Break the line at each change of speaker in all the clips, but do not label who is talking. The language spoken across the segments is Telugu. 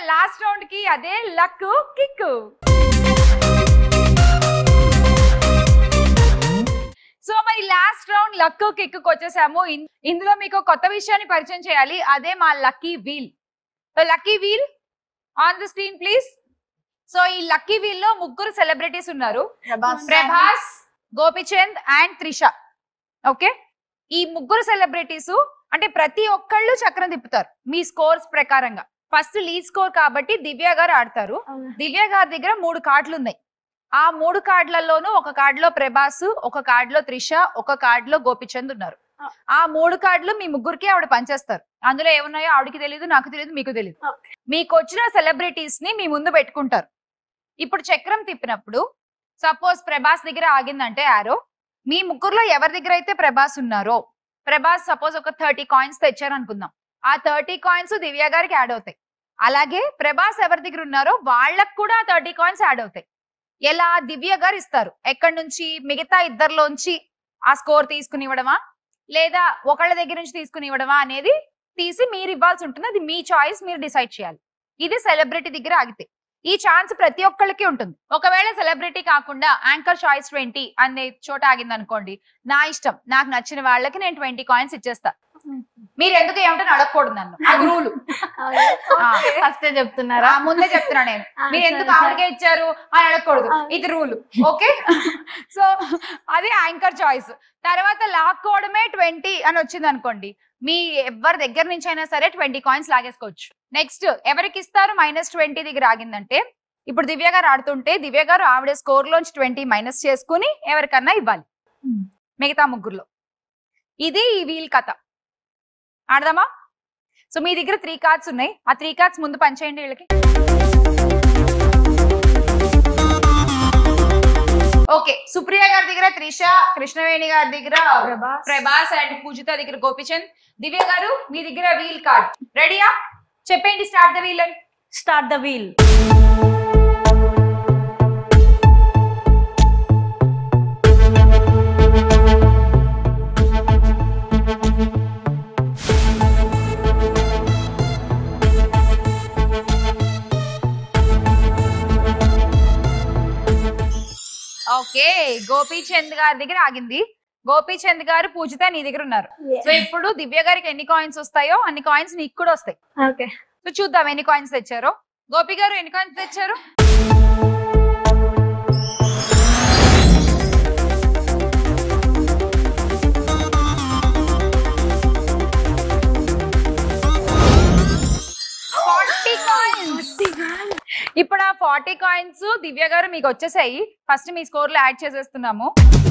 లాస్ట్ రౌండ్ కి అదే లక్ కిక్ సో మరి లాస్ట్ రౌండ్ లక్ కిక్ వచ్చేసాము ఇన్- ఇందులో మీకు కొత్త విషయాన్ని పరిచయం చేయాలి అదే మా lucky wheel lucky wheel on the screen please so ఈ లక్కీ వీల్ లో ముగ్గురు సెలబ్రిటీస్ ఉన్నారు ప్రభాస్ గోపిచంద్ అండ్ త్రిష ఓకే ఈ ముగ్గురు సెలబ్రిటీస్ అంటే ప్రతి ఒక్కళ్ళు చక్రం తిప్పుతారు మీ స్కోర్స్ ప్రకారంగా ఫస్ట్ లీడ్ స్కోర్ కాబట్టి దివ్య గారు ఆడతారు దివ్య గారి దగ్గర మూడు కార్డులు ఉన్నాయి ఆ మూడు కార్డులలోనూ ఒక కార్డులో ప్రభాస్ ఒక కార్డులో త్రిష ఒక కార్డులో గోపిచంద్ ఉన్నారు
ఆ.
ఆ మూడు కార్డులు మీ ముగ్గురికి ఆవిడ పంచేస్తారు అందులో ఏమున్నాయో ఆవిడకి తెలియదు నాకు తెలియదు మీకు తెలియదు
Okay.
మీకు వచ్చిన సెలబ్రిటీస్ ని మీ ముందు పెట్టుకుంటారు ఇప్పుడు చక్రం తిప్పినప్పుడు సపోజ్ ప్రభాస్ దగ్గర ఆగిందంటే ఆరో మీ ముగ్గురులో ఎవరి దగ్గర అయితే ప్రభాస్ ఉన్నారో ప్రభాస్ సపోజ్ ఒక థర్టీ కాయిన్స్ తెచ్చారు అనుకుందాం ఆ థర్టీ కాయిన్స్ దివ్య గారికి యాడ్ అవుతాయి అలాగే ప్రభాస్ ఎవరి దగ్గర ఉన్నారో వాళ్ళకు కూడా థర్టీ కాయిన్స్ యాడ్ అవుతాయి ఎలా దివ్య గారు ఇస్తారు ఎక్కడి నుంచి మిగతా ఇద్దరిలోంచి ఆ స్కోర్ తీసుకుని ఇవ్వడమా లేదా ఒకళ్ళ దగ్గర నుంచి తీసుకుని ఇవ్వడమా అనేది తీసి మీరు ఇవ్వాల్సి ఉంటుంది అది మీ చాయిస్ మీరు డిసైడ్ చేయాలి ఇది సెలబ్రిటీ దగ్గర ఆగితే ఈ ఛాన్స్ ప్రతి ఒక్కళ్ళకి ఉంటుంది ఒకవేళ సెలబ్రిటీ కాకుండా యాంకర్ చాయిస్ ట్వంటీ అనే చోట ఆగింది అనుకోండి నా ఇష్టం నాకు నచ్చిన వాళ్ళకి నేను ట్వంటీ కాయిన్స్ ఇచ్చేస్తా మీరు ఎందుకు ఏమంటే అడగకూడదు నన్ను అది రూలు
ఫస్ట్ చెప్తున్నారా
ముందే చెప్తున్నా నేను
ఆ,
మీరు
సరే,
ఎందుకు
సరే.
ఆవిడకే ఇచ్చారు అని అడగకూడదు
ఆ.
ఇది రూల్ ఓకే సో అది యాంకర్ చాయిస్ తర్వాత లాక్కోవడమే ట్వంటీ అని వచ్చింది అనుకోండి మీ ఎవరి దగ్గర నుంచి అయినా సరే ట్వంటీ కాయిన్స్ లాగేసుకోవచ్చు నెక్స్ట్ ఎవరికి ఇస్తారు మైనస్ ట్వంటీ దగ్గర ఆగిందంటే ఇప్పుడు దివ్య గారు ఆడుతుంటే దివ్య గారు ఆవిడ స్కోర్ లోంచి ట్వంటీ మైనస్ చేసుకుని ఎవరికన్నా ఇవ్వాలి
Hmm.
మిగతా ముగ్గురులో ఇది ఈ వీల్ కథ ఆడదామా సో మీ దగ్గర త్రీ కార్డ్స్ ఉన్నాయి ఆ త్రీ కార్డ్స్ ముందు పంచేయండి వీళ్ళకి ఓకే సుప్రియ గారి దగ్గర త్రిష కృష్ణవేణి గారి దగ్గర
ప్రభాస్.
ప్రభాస్ అండ్ పూజిత దగ్గర గోపిచంద్ దివ్య గారు మీ దగ్గర వీల్ కార్డ్ రెడీయా చెప్పండి స్టార్ట్ ద వీల్ అని
start the wheel
okay Gopichand గారి దగ్గర ఆగింది గోపీచంద్ గారు పూజిత నీ దగ్గర ఉన్నారు సో ఇప్పుడు దివ్య గారికి ఎన్ని కాయిన్స్ వస్తాయో అన్ని కాయిన్స్ నీకు కూడా వస్తాయి
ఓకే
సో చూద్దాం ఎన్ని కాయిన్స్ తెచ్చారో గోపి గారు ఎన్ని కాయిన్స్ తెచ్చారు ఫార్టీ కాయిన్స్ ఇప్పుడు ఆ ఫార్టీ కాయిన్స్ దివ్య గారు మీకు వచ్చేసాయి ఫస్ట్ మీ స్కోర్ లో యాడ్ చేసేస్తున్నాము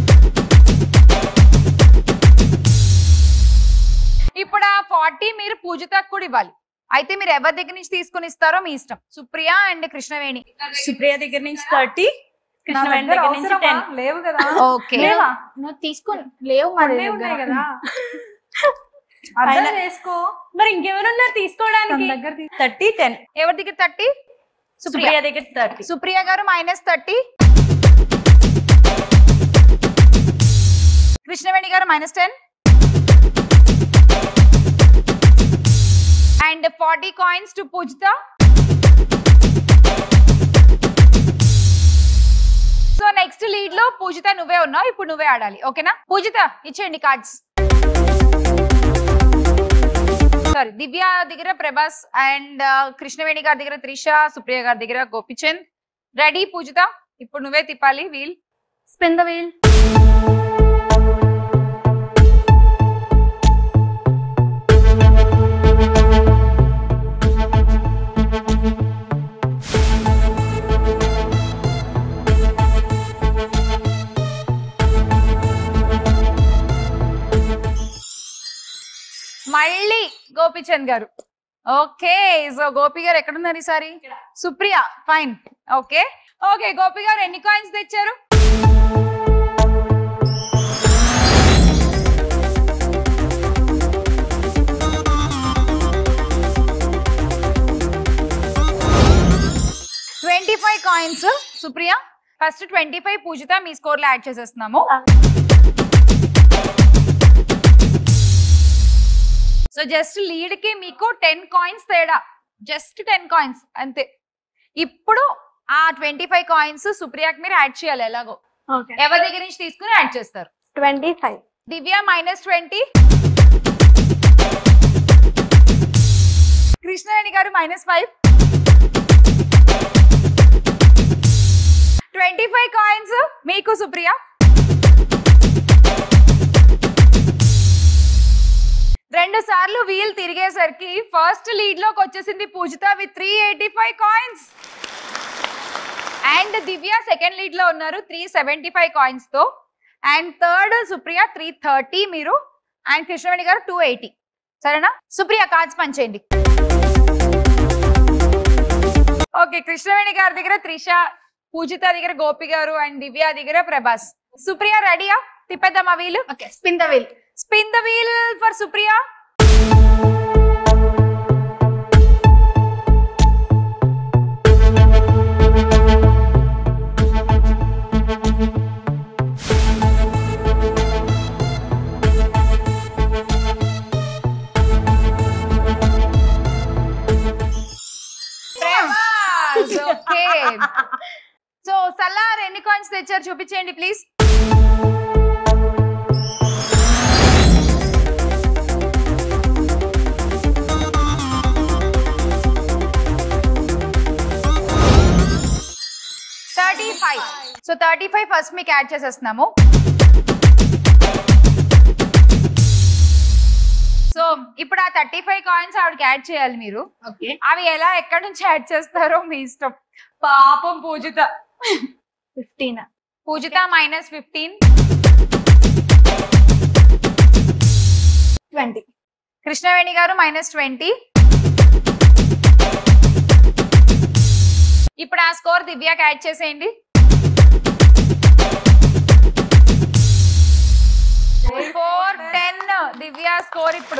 ఇప్పుడు ఆ ఫార్టీ మీరు పూజితకు కూడా ఇవ్వాలి అయితే మీరు ఎవరి దగ్గర నుంచి తీసుకుని ఇస్తారో మీ ఇష్టం సుప్రియ అండ్ కృష్ణవేణి
సుప్రియ దగ్గర నుంచి థర్టీ కృష్ణవేణి దగ్గర నుంచి టెన్
లేవు కదా
ఓకే
లేవా
నువ్వు తీసుకుని లేవు మన
కొన్ని ఉన్నాయి కదా
పైన-
అర్థం చేసుకో
మరి ఇంకెవరున్నారు
తన
తీసుకోవడానికి
దగ్గర తీ-
థర్టీ టెన్
ఎవరి దగ్గర థర్టీ సుప్రియ
సుప్రియ దగ్గర థర్టీ
సుప్రియ గారు minus thirty Krishnaveni garu minus ten and forty coins to Pujitha so next lead లో పూజిత నువ్వే ఉన్నావు ఇప్పుడు నువ్వే ఆడాలి ఓకేనా పూజిత ఇచ్చేయండి కార్డ్స్ సారీ దివ్య దగ్గర ప్రభాస్ అండ్ కృష్ణవేణి గారి దగ్గర త్రిష సుప్రియ గారి దగ్గర గోపిచంద్ రెడీ పూజిత ఇప్పుడు నువ్వే తిప్పాలి వీల్
స్పిన్ ద వీల్
మళ్ళీ గోపిచంద్ గారు ఓకే సో గోపి గారు ఎక్కడున్నారు ఈసారి Supriya fine okay okay Gopi garu ఎన్ని కాయిన్స్ తెచ్చారు twenty five coins Supriya first twenty five Pujitha మీ స్కోర్ లో యాడ్ చేసేస్తున్నాము సో జస్ట్ లీడ్ కి మీకు టెన్ కాయిన్స్ తేడా జస్ట్ టెన్ కాయిన్స్ అంతే ఇప్పుడు ఆ ట్వంటీ ఫైవ్ కాయిన్స్ సుప్రియాకి మీరు యాడ్ చేయాలి ఎలాగో
ఓకే
ఎవరి దగ్గర నుంచి తీసుకుని యాడ్ చేస్తారు
twenty five
Divya minus twenty Krishnaveni garu minus five twenty five coins మీకు సుప్రియ రెండు సార్లు వీల్ తిరిగేసరికి ఫస్ట్ లీడ్ లోకి వచ్చేసింది Pujitha with three eighty five coins and Divya second lead లో ఉన్నారు త్రీ సెవెంటీ ఫైవ్ కాయిన్స్ తో and third Supriya three thirty మీరు and Krishnaveni garu two eighty సరేనా సుప్రియ కార్డ్స్ పంచేయండి ఓకే కృష్ణవేణి గారి దగ్గర త్రిష పూజిత దగ్గర గోపి గారు అండ్ దివ్య దగ్గర ప్రభాస్ సుప్రియ రెడీయా తిప్పేద్దామా wheel
okay spin the wheel
spin the wheel for Supriya okay so Salaar ఎన్ని కాయిన్స్ తెచ్చారు చూపించండి please thirty five so thirty five first మీకు యాడ్ చేసేస్తున్నాము సో ఇప్పుడు ఆ థర్టీ ఫైవ్ కాయిన్స్ ఆవిడకి యాడ్ చేయాలి మీరు
ఓకే
అవి ఎలా ఎక్కడి నుంచి యాడ్ చేస్తారో మీ ఇష్టం పాపం Pujitha
fifteen
Pujitha minus fifteen
twenty
Krishnaveni garu minus twenty ఇప్పుడు ఆ స్కోర్ దివ్యాకి యాడ్ చేసేయండి ఫోర్ టెన్ దివ్య స్కోర్ ఇప్పుడు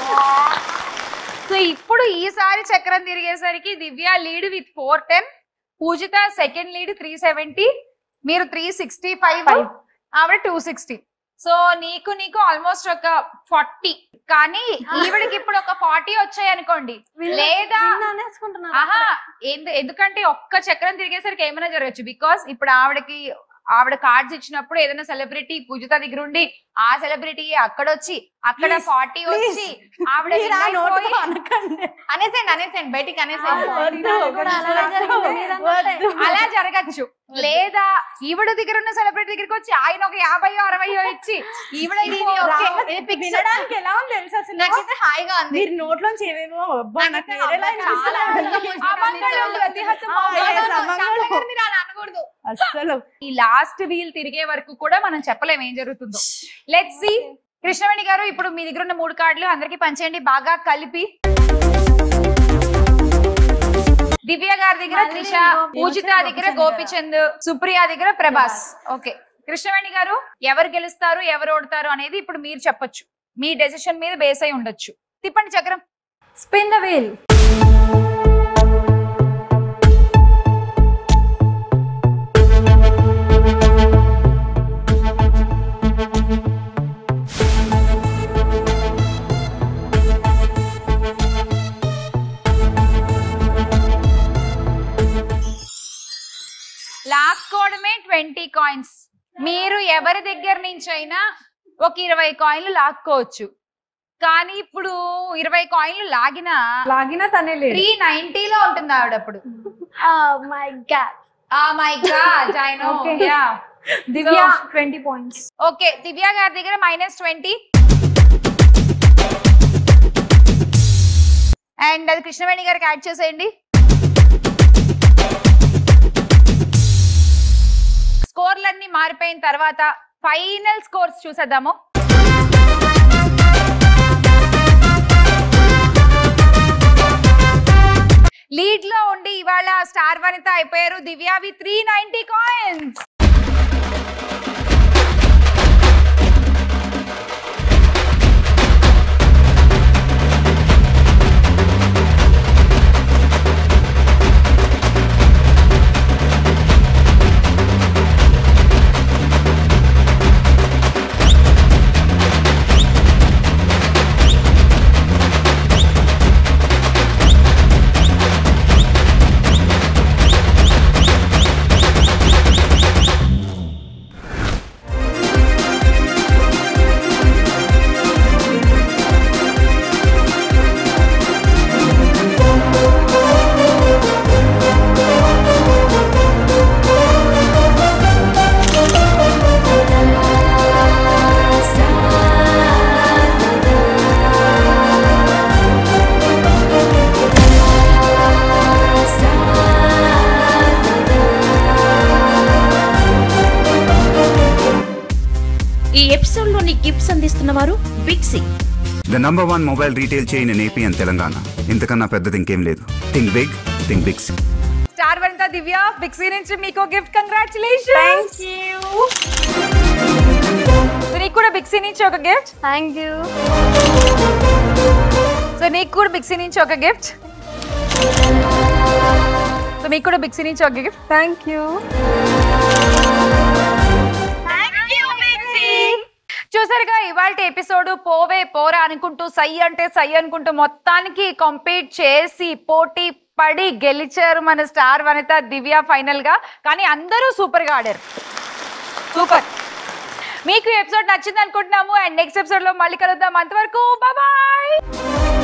సో ఇప్పుడు ఈసారి చక్రం తిరిగేసరికి Divya lead with four ten Pujitha second lead three seventy మీరు త్రీ సిక్స్టీ ఫైవ్ ఆవిడ టూ సిక్స్టీ సో నీకు నీకు ఆల్మోస్ట్ ఒక ఫార్టీ కానీ ఈవిడికి ఇప్పుడు ఒక ఫార్టీ వచ్చాయి అనుకోండి లేదా ఆహా ఎందు- ఎందుకంటే ఒక్క చక్రం తిరిగేసరికి ఏమైనా జరగచ్చు బికాస్ ఇప్పుడు ఆవిడకి ఆవిడ కార్డ్స్ ఇచ్చినప్పుడు ఏదైనా సెలబ్రిటీ పూజిత దగ్గర ఉండి ఆ సెలబ్రిటీ అక్కడ వచ్చి అక్కడ
Please,
ఫార్టీ
please.
వచ్చి ఆవిడ
మీరు ఆ
win
నోటితో
అయిపోయి-
అనకండి.
అనేసేయండి అనేసేయండి బయటికి అనేసేయండి
ఆ, వద్దు.
కూడా అలాగే జరిగింది, మీరు అన్నట్టే.
వద్దు.
అలా జరగచ్చు లేదా ఈవిడ దగ్గర ఉన్న సెలబ్రిటీ దగ్గరికి వచ్చి ఆయన ఒక యాభై అరవయో ఇచ్చి ఈవిడ
ఇది
ఇది ఓకే.
రావ- ఇది fix. వినడానికి ఎలా ఉంది తెలుసా అసలు
నాకైతే హాయిగా ఉంది
మీరు నోట్లోంచి ఏవేవో అబ్బా నాకు
నాకైతే
వేరేలా
అబ్బా చాలా
అనిపిస్తుంది.
అమంగళం ప్రతిహతం
ఆ, yes,
అమంగళం.
అమంగళం.
చాలా మీరు అలా అనకూడదు
అస్సలు
ఈ లాస్ట్ వీల్ తిరిగే వరకు కూడా మనం చెప్పలేం ఏం జరుగుతుందో లెట్స్ సి కృష్ణవేణి గారు ఇప్పుడు మీ దగ్గర ఉన్న మూడు కార్డులు అందరికి పంచేయండి బాగా కలిపి దివ్య గారి దగ్గర
మళ్ళీ
త్రిష
గోపి-
పూజిత దగ్గర గోపిచంద్ సుప్రియ దగ్గర ప్రభాస్ ఓకే కృష్ణవేణి గారు ఎవరు గెలుస్తారు ఎవరు ఓడతారు అనేది ఇప్పుడు మీరు చెప్పొచ్చు మీ డెసిషన్ మీద బేస్ అయి ఉండొచ్చు తిప్పండి చక్రం
స్పిన్ ద వీల్
లాక్కోవడమే ట్వంటీ కాయిన్స్ మీరు ఎవరి దగ్గర నుంచి అయినా ఒక ఇరవై కాయిన్లు లాక్కోవచ్చు కానీ ఇప్పుడు ఇరవై కాయిన్లు లాగినా
లాగినా తనే లేదు
త్రీ నైన్టీలో ఉంటుంది ఆవిడ అప్పుడు
మై గాడ్
ఆ my god I know
Okay.
Yeah
Divya
So-
twenty points
okay Divya గారి దగ్గర మైనస్ ట్వంటీ అండ్ అది కృష్ణవేణి గారికి యాడ్ చేసేయండి స్కోర్లన్నీ మారిపోయిన తర్వాత ఫైనల్ స్కోర్స్ చూసేద్దాము లీడ్ లో ఉండి ఇవాళ స్టార్ వనిత అయిపోయారు దివ్యావి త్రీ నైన్టీ కాయిన్స్
గిఫ్ట్స్ అందిస్తున్న వారు Big C
the number one mobile retail chain in AP and Telangana ఇంతకన్నా పెద్దది ఇంకేం లేదు థింక్ బిగ్ థింక్ బిగ్స్
స్టార్ వనిత దివ్య బిక్సీ నుంచి మీకు gift congratulation
thank you
so నీకు కూడా బిక్సీ నుంచి ఒక గిఫ్ట్
థ్యాంక్ యూ
సో నీకు కూడా బిక్సీ నుంచి ఒక గిఫ్ట్ సో మీకు కూడా బిక్సీ నుంచి ఒక గిఫ్ట్ థ్యాంక్ యూ చూసారుగా ఇవాళ ఎపిసోడ్ పోవే పోరా అనుకుంటూ సై అంటే సై అనుకుంటూ మొత్తానికి కంపీట్ చేసి పోటీ పడి గెలిచారు మన స్టార్ వనిత దివ్య ఫైనల్ గా కానీ అందరూ సూపర్ గా ఆడారు సూపర్ మీకు ఎపిసోడ్ నచ్చింది అనుకుంటున్నాము అండ్ నెక్స్ట్ ఎపిసోడ్ లో మళ్ళీ కలుద్దాం అంతవరకు బాయ్